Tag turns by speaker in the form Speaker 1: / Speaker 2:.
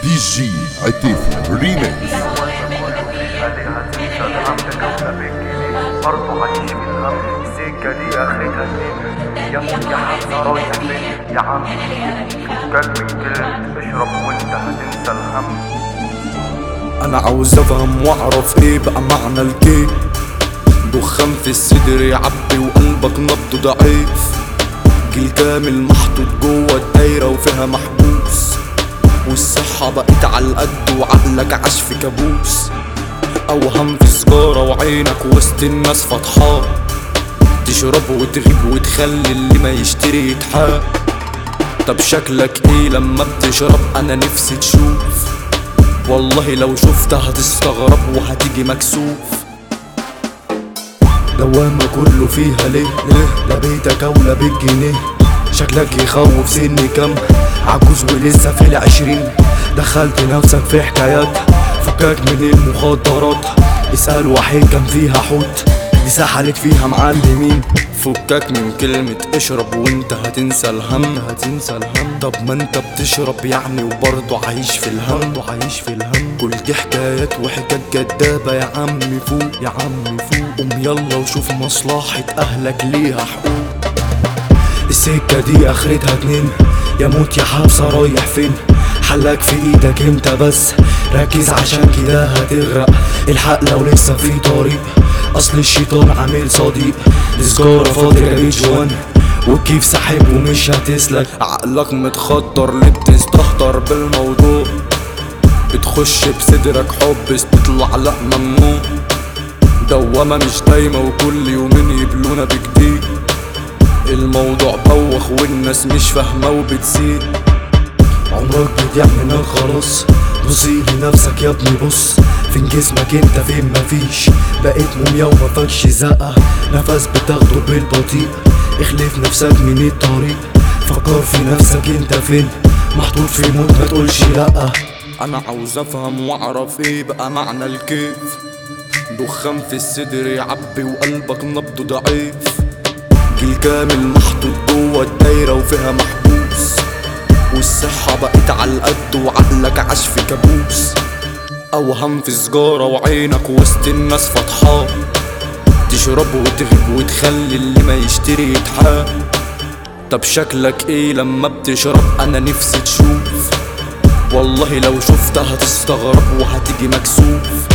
Speaker 1: دي جي عتيفي ريميكس
Speaker 2: عليها تنسى الهم تكونا بالجنيه برضه عايش في الهم السكة دي اخرتها اتنين يا موت يا حمزة رايح فين يا عم فكك من كلمة اشرب وانت هتنسى الهم
Speaker 3: انا عاوز افهم واعرف ايه بقى معنى الكيك دخان في الصدر يعبي وقلبك نبضه ضعيف جيل كامل محطوط جوه الدايرة وفيها محبوس والصحة بقت على القد وعقلك عاش في كابوس اوهام في سجارة وعينك وسط الناس فطحان تشرب وتغيب وتخلي اللي ما يشتري يتحاب طب شكلك ايه لما بتشرب انا نفسي تشوف والله لو شفت هتستغرب وهتيجي مكسوف دوامة كله فيها ليه ليه لا بيتك او لا بالجنيه شكلك يخوف سني كم عجوز ولسه في العشرين دخلت نفسك في حكايات فكك من المخدرات اسأل وحيد كان فيها حوت دي سحلت فيها معلمين فكك من كلمة اشرب وانت هتنسى الهم هتنسى الهم طب ما انت بتشرب يعني وبرضه عايش في الهم وعايش في الهم كل دي حكايات وحكايات جدابة يا عم فوق يا عم فوق قوم يلا وشوف مصلحة اهلك ليها حقوق السكة دي اخرتها اتنين يا موت يا حبسة رايح فين حلك في ايدك انت بس ركز عشان كده هتغرق الحق لو لسه في طريق اصل الشيطان عامل صديق السجارة فاضي جريت جوان والكيف ساحب ومش هتسلك عقلك متخدر ليه بتستهتر بالموضوع بتخش بصدرك حب تطلع لا ممنوع دوامة مش دايمة وكل يومين يبلونا بجديد الموضوع بوخ والناس مش فاهمة وبتسيء عمرك بيضيع منك خلاص بصي لنفسك يا ابني بص فين جسمك انت فين مفيش بقيت موميا ومفكش زقة نفس بتاخده بالبطيء اخلف نفسك من الطريق فكر في نفسك انت فين محطوط في موت ما تقولش لأ انا عاوز افهم واعرف ايه بقى معنى الكيف دخان في الصدر يعبي وقلبك نبضه ضعيف جيل كامل محطوط جوه الدايرة وفيها محبوس والصحة بقت على القد وعقلك عاش في كابوس أوهام في سجارة وعينك وسط الناس فطحان تشرب وتغيب وتخلي اللي ما يشتري يتحاب طب شكلك ايه لما بتشرب انا نفسي تشوف والله لو شفت هتستغرب وهتيجي مكسوف